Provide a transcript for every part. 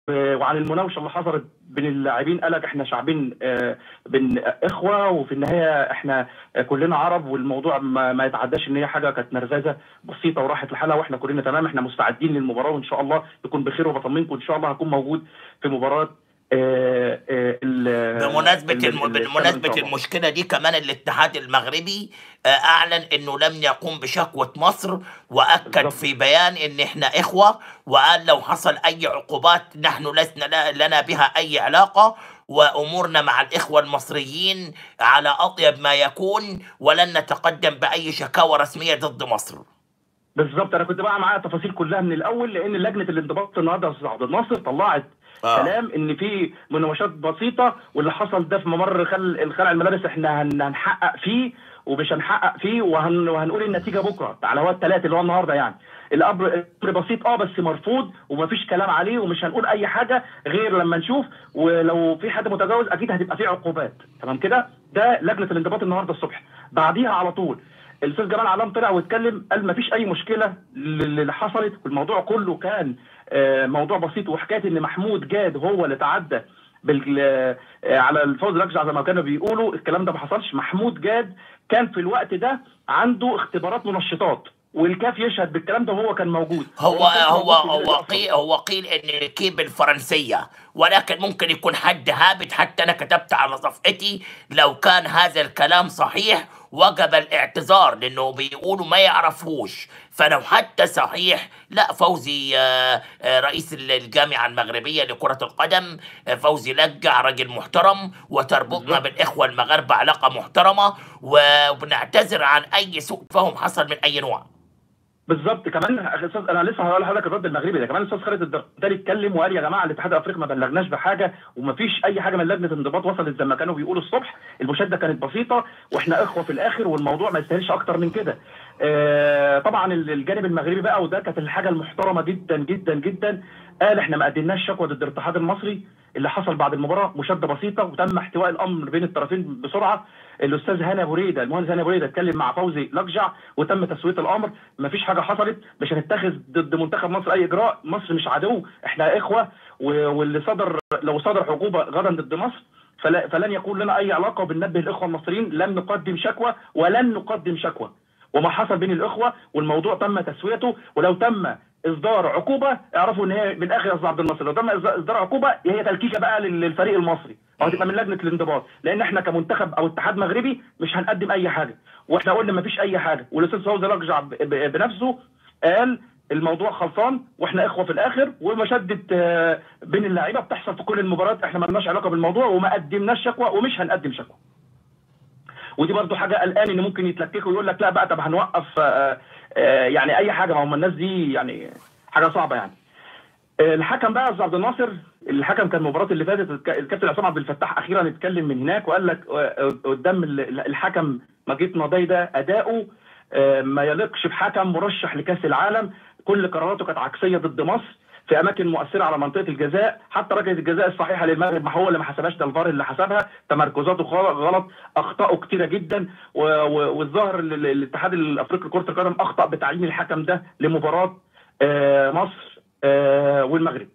وعن المناوشه اللي حصلت بين اللاعبين قال لك احنا شعبين آه، بين اخوه وفي النهايه احنا كلنا عرب والموضوع ما, ما يتعداش ان هي حاجه كانت مرزازه بسيطه وراحت لحالها واحنا كلنا تمام احنا مستعدين للمباراه وان شاء الله تكون بخير وبطمنكم ان شاء الله هكون موجود في مباراه آه، آه، ال- بمناسبة ال- الم... ال- بمناسبة إن شاء الله. المشكلة دي كمان الاتحاد المغربي آه، أعلن إنه لم يقوم بشكوى مصر وأكد بالظبط. في بيان إن إحنا إخوة وقال لو حصل أي عقوبات نحن لسنا لا- لنا بها أي علاقة وأمورنا مع الإخوة المصريين على أطيب ما يكون ولن نتقدم بأي شكاوى رسمية ضد مصر بالظبط انا كنت بقى معايا التفاصيل كلها من الاول لان لجنه الانضباط النهارده يا استاذ عبد الناصر طلعت آه. كلام ان في مناوشات بسيطه واللي حصل ده في ممر خل خلع الملابس احنا هن- هنحقق فيه ومش هنحقق فيه وهن وهنقول النتيجه بكره على هو الثلاث اللي هو النهارده يعني الامر الامر بسيط اه بس مرفوض ومفيش كلام عليه ومش هنقول اي حاجه غير لما نشوف ولو في حد متجاوز اكيد هتبقى في عقوبات تمام كده ده لجنه الانضباط النهارده الصبح بعديها على طول الاستاذ جمال علام طلع واتكلم قال مفيش اي مشكله اللي حصلت والموضوع كله كان آه، موضوع بسيط وحكايه ان محمود جاد هو اللي تعدى بال آه، على الفوز الاكجع زي ما كانوا بيقولوا الكلام ده ما حصلش محمود جاد كان في الوقت ده عنده اختبارات منشطات والكاف يشهد بالكلام ده وهو كان موجود هو ما كانش هو موجود في هو الفريق أصلاً. قيل هو قيل ان الكيب الفرنسيه ولكن ممكن يكون حد هابط حتى انا كتبت على صفحتي لو كان هذا الكلام صحيح وجب الاعتذار لانه بيقولوا ما يعرفوش فلو حتى صحيح لا فوزي آه، آه، رئيس الجامعه المغربيه لكره القدم آه، فوزي لجع راجل محترم وتربطنا بالظبط. بالاخوه المغاربه علاقه محترمه وبنعتذر عن اي سوء فهم حصل من اي نوع بالظبط كمان استاذ انا لسه هقول لحضرتك الرد المغربي ده كمان الاستاذ خالد الدرقتالي اتكلم وقال يا جماعه الاتحاد الافريقي ما بلغناش بحاجه ومفيش اي حاجه من لجنه الانضباط وصلت زي ما كانوا بيقولوا الصبح المشاده كانت بسيطه واحنا اخوه في الاخر والموضوع ما يستاهلش اكتر من كده آه طبعا ال- الجانب المغربي بقى وده كانت الحاجه المحترمه جدا جدا جدا قال احنا ما قدمناش شكوى ضد الاتحاد المصري اللي حصل بعد المباراه مشاده بسيطه وتم احتواء الامر بين الطرفين بسرعه الاستاذ هاني ابو ريده المهندس هاني ابو ريده اتكلم مع فوزي لقجع وتم تسويه الامر مفيش حاجه حصلت مش هنتخذ ضد منتخب مصر اي اجراء مصر مش عدو احنا اخوه و- واللي صدر لو صدر عقوبه غدا ضد مصر فلا فلن يكون لنا اي علاقه وبننبه الاخوه المصريين لن نقدم شكوى ولن نقدم شكوى وما حصل بين الاخوه والموضوع تم تسويته ولو تم اصدار عقوبه اعرفوا ان هي من الاخر يا استاذ عبد الناصر لو تم اصدار عقوبه هي تلكيكه بقى لل- للفريق المصري او هتبقى من لجنه الانضباط لان احنا كمنتخب او اتحاد مغربي مش هنقدم اي حاجه واحنا قلنا ما فيش اي حاجه والاستاذ فوزي لقجع ب- ب- بنفسه قال الموضوع خلصان واحنا اخوه في الاخر ومشده آه، بين اللعيبه بتحصل في كل المباريات احنا ما لناش علاقه بالموضوع وما قدمناش شكوى ومش هنقدم شكوى ودي برضو حاجه قلقان ان ممكن يتلككوا ويقول لك لا بقى طب هنوقف آه، آه، يعني اي حاجه ما هم الناس دي يعني حاجه صعبه يعني آه، الحكم بقى يا استاذ عبد الناصر الحكم كان المباراه اللي فاتت الك- الكابتن عصام عبد الفتاح اخيرا اتكلم من هناك وقال لك آه، قدام ال- الحكم مجيد نضاي ده اداؤه آه، ما يليقش بحكم مرشح لكاس العالم كل قراراته كانت عكسيه ضد مصر في اماكن مؤثره على منطقه الجزاء حتى ركله الجزاء الصحيحه للمغرب ما هو اللي ما حسبهاش ده الفار اللي حسبها تمركزاته غلط غلط اخطائه كتيره جدا و- و- والظاهر ال- ال- الاتحاد الافريقي لكره القدم اخطا بتعيين الحكم ده لمباراه آه، مصر آه، والمغرب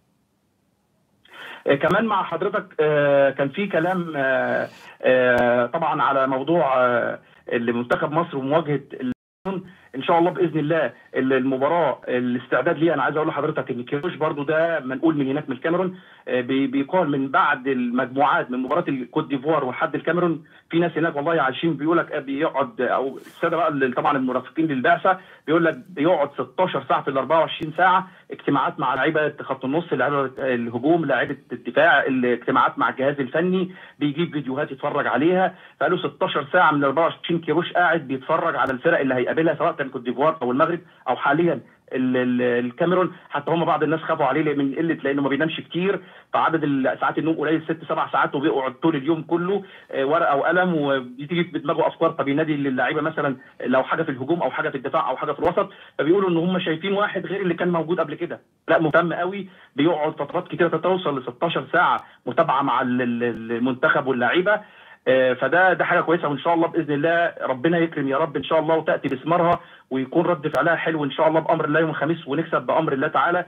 آه، كمان مع حضرتك آه، كان في كلام آه، آه، طبعا على موضوع آه، اللي منتخب مصر ومواجهه الكاميرون. ان شاء الله باذن الله المباراه الاستعداد ليها انا عايز اقول لحضرتك ان كيروش برضو ده منقول من هناك من الكاميرون آه، بي- بيقال من بعد المجموعات من مباراه الكوت ديفوار ولحد الكاميرون في ناس هناك والله عايشين بيقول لك بيقعد او الساده بقى اللي طبعا المرافقين للبعثه بيقول لك بيقعد 16 ساعه في ال 24 ساعه اجتماعات مع لعيبه خط النص لعيبه الهجوم لعيبه الدفاع الاجتماعات مع الجهاز الفني بيجيب فيديوهات يتفرج عليها فقالوا 16 ساعه من ال 24 كيروش قاعد بيتفرج على الفرق اللي هيقابلها سواء كان كوت ديفوار او المغرب او حاليا ال- ال- الكاميرون حتى هم بعض الناس خافوا عليه من قله لانه ما بينامش كتير فعدد ال- ساعات النوم قليل ست سبع ساعات وبيقعد طول اليوم كله آه، ورقه وقلم وبتيجي في دماغه افكار فبينادي للعيبه مثلا لو حاجه في الهجوم او حاجه في الدفاع او حاجه في الوسط فبيقولوا ان هم شايفين واحد غير اللي كان موجود قبل كده لا مهتم قوي بيقعد فترات كتيره توصل ل 16 ساعه متابعه مع ال- ال- المنتخب واللعيبه آه، فده ده حاجه كويسه وان شاء الله باذن الله ربنا يكرم يا رب ان شاء الله وتاتي بثمارها ويكون رد فعلها حلو ان شاء الله بامر الله يوم الخميس ونكسب بامر الله تعالى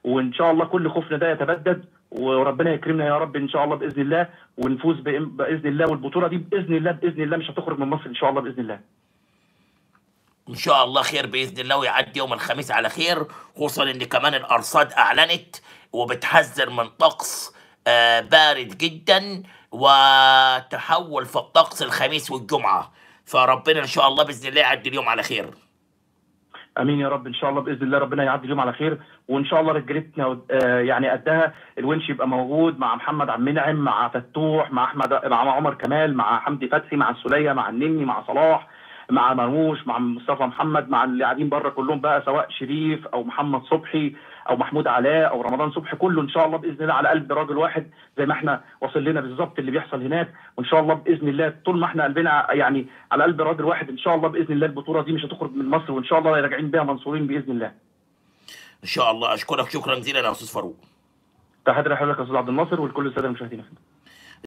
وان شاء الله كل خوفنا ده يتبدد وربنا يكرمنا يا رب ان شاء الله باذن الله ونفوز بإم- باذن الله والبطوله دي باذن الله باذن الله مش هتخرج من مصر ان شاء الله باذن الله ان شاء الله خير باذن الله ويعدي يوم الخميس على خير خصوصا ان كمان الارصاد اعلنت وبتحذر من طقس آه، بارد جدا وتحول في الطقس الخميس والجمعه فربنا ان شاء الله باذن الله يعدي اليوم على خير امين يا رب ان شاء الله باذن الله ربنا يعدي اليوم على خير وان شاء الله رجالتنا آه، يعني قدها الونش يبقى موجود مع محمد عبد المنعم مع فتوح مع احمد مع عمر كمال مع حمدي فتحي مع السوليه مع النني مع صلاح مع مرموش مع مصطفى محمد مع اللي قاعدين بره كلهم بقى سواء شريف او محمد صبحي او محمود علاء او رمضان صبحي كله ان شاء الله باذن الله على قلب راجل واحد زي ما احنا واصل لنا بالظبط اللي بيحصل هناك وان شاء الله باذن الله طول ما احنا قلبنا يعني على قلب راجل واحد ان شاء الله باذن الله البطوله دي مش هتخرج من مصر وان شاء الله راجعين بيها منصورين باذن الله ان شاء الله اشكرك شكرا جزيلا يا استاذ فاروق تحياتي لحضرتك يا استاذ عبد الناصر ولكل الساده المشاهدين